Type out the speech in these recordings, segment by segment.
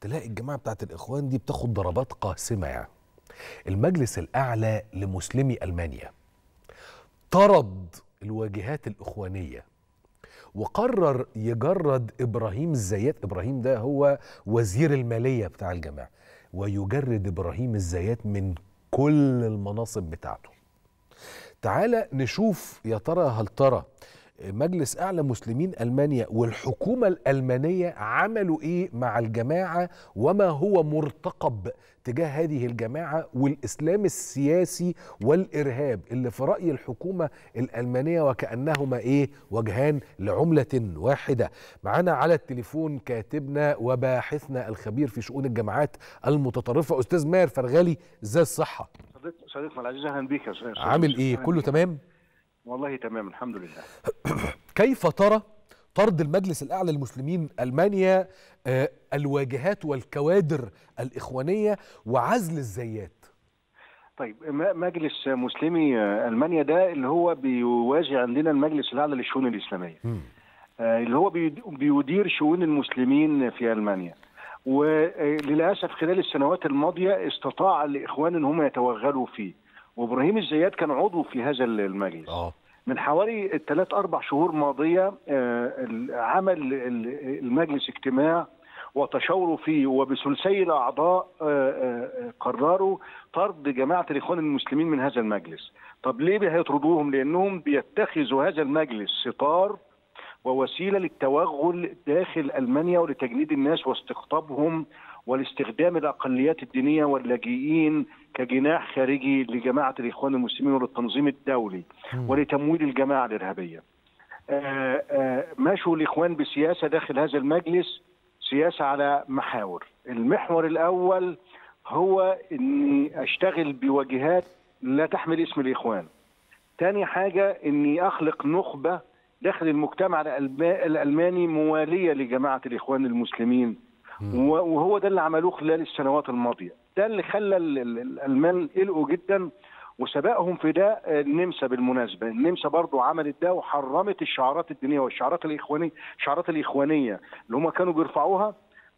تلاقي الجماعه بتاعت الاخوان دي بتاخد ضربات قاسمه يعني المجلس الاعلى لمسلمي المانيا طرد الواجهات الاخوانيه وقرر يجرد ابراهيم الزيات ابراهيم ده هو وزير الماليه بتاع الجماعه ويجرد ابراهيم الزيات من كل المناصب بتاعته تعالى نشوف يا ترى هل ترى مجلس اعلى مسلمين المانيا والحكومه الالمانيه عملوا ايه مع الجماعه وما هو مرتقب تجاه هذه الجماعه والاسلام السياسي والارهاب اللي في راي الحكومه الالمانيه وكانهما ايه وجهان لعمله واحده معانا على التليفون كاتبنا وباحثنا الخبير في شؤون الجماعات المتطرفه استاذ ماهر فرغالي ازاي الصحه صديق صديقنا العزيز اهلا بيك يا استاذ عامل ايه أهلاً كله بيك. تمام والله تمام الحمد لله كيف ترى طرد المجلس الاعلى للمسلمين المانيا آه، الواجهات والكوادر الاخوانيه وعزل الزيات طيب م- مجلس مسلمي آه، المانيا ده اللي هو بيوازي عندنا المجلس الاعلى للشؤون الاسلاميه آه، اللي هو بيد- بيدير شؤون المسلمين في المانيا وللاسف خلال السنوات الماضيه استطاع الاخوان ان هم يتوغلوا فيه وابراهيم الزيات كان عضو في هذا المجلس اه من حوالي ثلاث اربع شهور ماضيه آه، ال- عمل ال- المجلس اجتماع وتشاوروا فيه وبثلثي الاعضاء آه، آه، قرروا طرد جماعه الاخوان المسلمين من هذا المجلس. طب ليه هيطردوهم؟ لانهم بيتخذوا هذا المجلس ستار ووسيله للتوغل داخل المانيا ولتجنيد الناس واستقطابهم ولاستخدام الاقليات الدينيه واللاجئين كجناح خارجي لجماعه الاخوان المسلمين وللتنظيم الدولي ولتمويل الجماعه الارهابيه. آه، آه، مشوا الاخوان بسياسه داخل هذا المجلس سياسه على محاور. المحور الاول هو اني اشتغل بواجهات لا تحمل اسم الاخوان. تاني حاجه اني اخلق نخبه داخل المجتمع الألب- الالماني مواليه لجماعه الاخوان المسلمين و- وهو ده اللي عملوه خلال السنوات الماضيه ده اللي خلى ال- ال- الالمان قلقوا جدا وسبقهم في ده آه، النمسا بالمناسبه النمسا برضو عملت ده وحرمت الشعارات الدينيه والشعارات الاخوانيه الشعارات الاخوانيه اللي هم كانوا بيرفعوها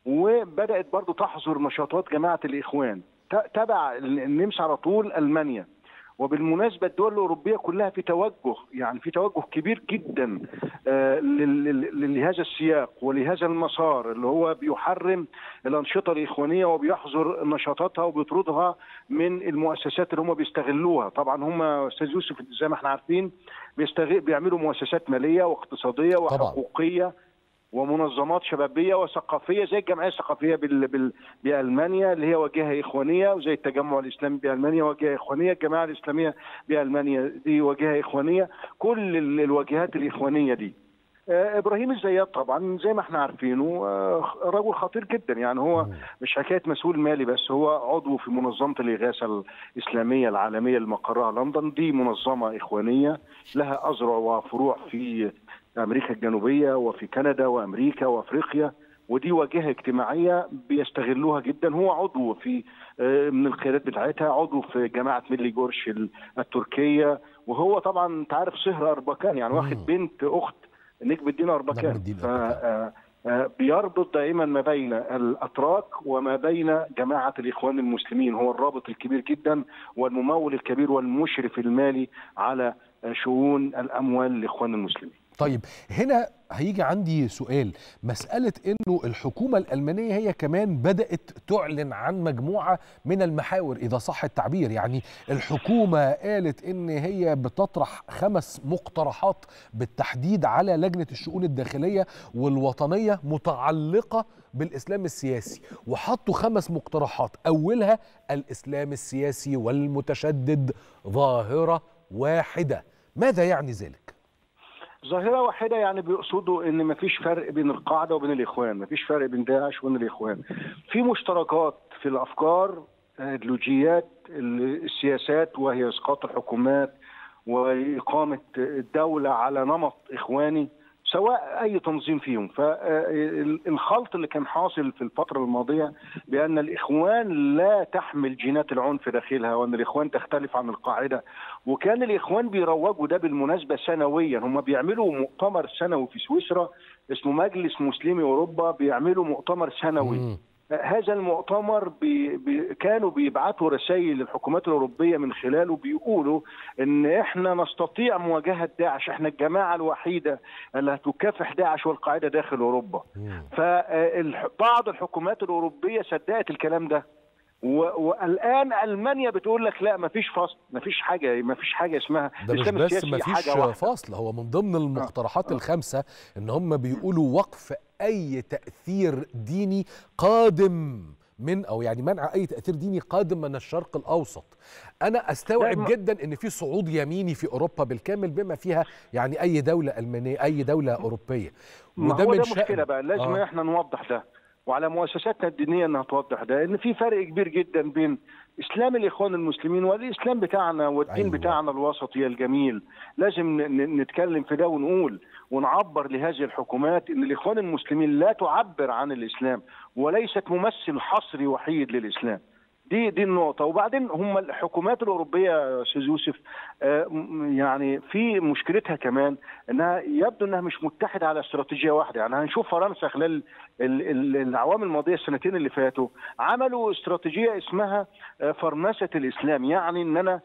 وبدات برضو تحظر نشاطات جماعه الاخوان ت- تبع النمسا على طول المانيا وبالمناسبه الدول الاوروبيه كلها في توجه يعني في توجه كبير جدا آه، لل- لل- لهذا السياق ولهذا المسار اللي هو بيحرم الانشطه الاخوانيه وبيحظر نشاطاتها وبيطردها من المؤسسات اللي هم بيستغلوها طبعا هم استاذ يوسف زي ما احنا عارفين بيستغل بيعملوا مؤسسات ماليه واقتصاديه وحقوقيه ومنظمات شبابيه وثقافيه زي الجمعيه الثقافيه بال... بال... بالمانيا اللي هي واجهه اخوانيه وزي التجمع الاسلامي بالمانيا واجهه اخوانيه الجماعه الاسلاميه بالمانيا دي واجهه اخوانيه كل ال- الواجهات الاخوانيه دي آه، ابراهيم الزيات طبعا زي ما احنا عارفينه آه، رجل خطير جدا يعني هو مش حكايه مسؤول مالي بس هو عضو في منظمه الاغاثه الاسلاميه العالميه اللي مقرها لندن دي منظمه اخوانيه لها اذرع وفروع في امريكا الجنوبيه وفي كندا وامريكا وافريقيا ودي واجهه اجتماعيه بيستغلوها جدا هو عضو في آه، من القيادات بتاعتها عضو في جماعه ميلي جورش ال- التركيه وهو طبعا انت عارف صهر اربكان يعني واخد بنت اخت نجم الدين اربكان نجم الدين ف- آه، آه، بيربط دائما ما بين الاتراك وما بين جماعه الاخوان المسلمين هو الرابط الكبير جدا والممول الكبير والمشرف المالي على آه، شؤون الاموال الاخوان المسلمين طيب هنا هيجي عندي سؤال مسألة أنه الحكومة الألمانية هي كمان بدأت تعلن عن مجموعة من المحاور إذا صح التعبير يعني الحكومة قالت أن هي بتطرح خمس مقترحات بالتحديد على لجنة الشؤون الداخلية والوطنية متعلقة بالإسلام السياسي وحطوا خمس مقترحات أولها الإسلام السياسي والمتشدد ظاهرة واحدة ماذا يعني ذلك؟ ظاهره واحده يعني بيقصدوا ان مفيش فرق بين القاعده وبين الاخوان مفيش فرق بين داعش وبين الاخوان في مشتركات في الافكار ايديولوجيات السياسات وهي اسقاط الحكومات واقامه الدوله على نمط اخواني سواء اي تنظيم فيهم فالخلط اللي كان حاصل في الفتره الماضيه بان الاخوان لا تحمل جينات العنف داخلها وان الاخوان تختلف عن القاعده وكان الاخوان بيروجوا ده بالمناسبه سنويا هم بيعملوا مؤتمر سنوي في سويسرا اسمه مجلس مسلمي اوروبا بيعملوا مؤتمر سنوي هذا المؤتمر بي بي كانوا بيبعتوا رسائل للحكومات الاوروبيه من خلاله بيقولوا ان احنا نستطيع مواجهه داعش احنا الجماعه الوحيده اللي هتكافح داعش والقاعده داخل اوروبا فبعض الحكومات الاوروبيه صدقت الكلام ده والان المانيا بتقول لك لا ما فيش فصل ما فيش حاجه ما فيش حاجه اسمها ده مش بس ما فيش فصل هو من ضمن المقترحات آه. الخمسه ان هم بيقولوا وقف اي تاثير ديني قادم من او يعني منع اي تاثير ديني قادم من الشرق الاوسط انا استوعب جدا ان في صعود يميني في اوروبا بالكامل بما فيها يعني اي دوله المانيه اي دوله اوروبيه وده من ده مشكله بقى لازم آه. احنا نوضح ده وعلى مؤسساتنا الدينيه انها توضح ده ان في فرق كبير جدا بين اسلام الاخوان المسلمين والاسلام بتاعنا والدين أيوة. بتاعنا الوسطي الجميل لازم نتكلم في ده ونقول ونعبر لهذه الحكومات ان الاخوان المسلمين لا تعبر عن الاسلام وليست ممثل حصري وحيد للاسلام دي دي النقطة وبعدين هم الحكومات الأوروبية يا أستاذ يوسف يعني في مشكلتها كمان إنها يبدو إنها مش متحدة على استراتيجية واحدة يعني هنشوف فرنسا خلال الأعوام الماضية السنتين اللي فاتوا عملوا استراتيجية اسمها فرنسة الإسلام يعني إن أنا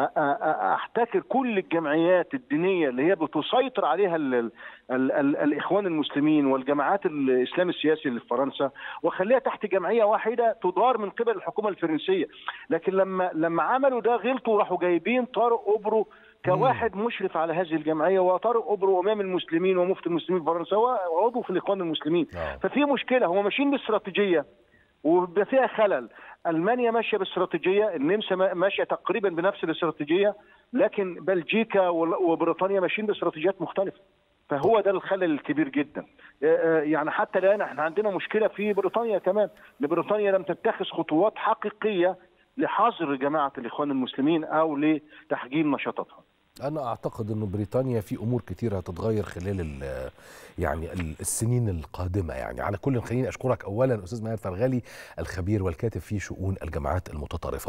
احتكر كل الجمعيات الدينيه اللي هي بتسيطر عليها ال ال ال ال الاخوان المسلمين والجماعات الاسلام السياسي اللي في فرنسا واخليها تحت جمعيه واحده تدار من قبل الحكومه الفرنسيه لكن لما لما عملوا ده غلطوا راحوا جايبين طارق اوبرو كواحد مشرف على هذه الجمعيه وطارق اوبرو امام المسلمين ومفتي المسلمين في فرنسا وعضو في الاخوان المسلمين ففي مشكله هم ماشيين باستراتيجيه وبيبقى فيها خلل المانيا ماشيه باستراتيجيه النمسا ماشيه تقريبا بنفس الاستراتيجيه لكن بلجيكا وبريطانيا ماشيين باستراتيجيات مختلفه فهو ده الخلل الكبير جدا يعني حتى الان احنا عندنا مشكله في بريطانيا كمان ان بريطانيا لم تتخذ خطوات حقيقيه لحظر جماعه الاخوان المسلمين او لتحجيم نشاطاتها انا اعتقد انه بريطانيا في امور كتيره هتتغير خلال يعني السنين القادمه يعني على كل خليني اشكرك اولا استاذ ماهر فرغالي الخبير والكاتب في شؤون الجماعات المتطرفه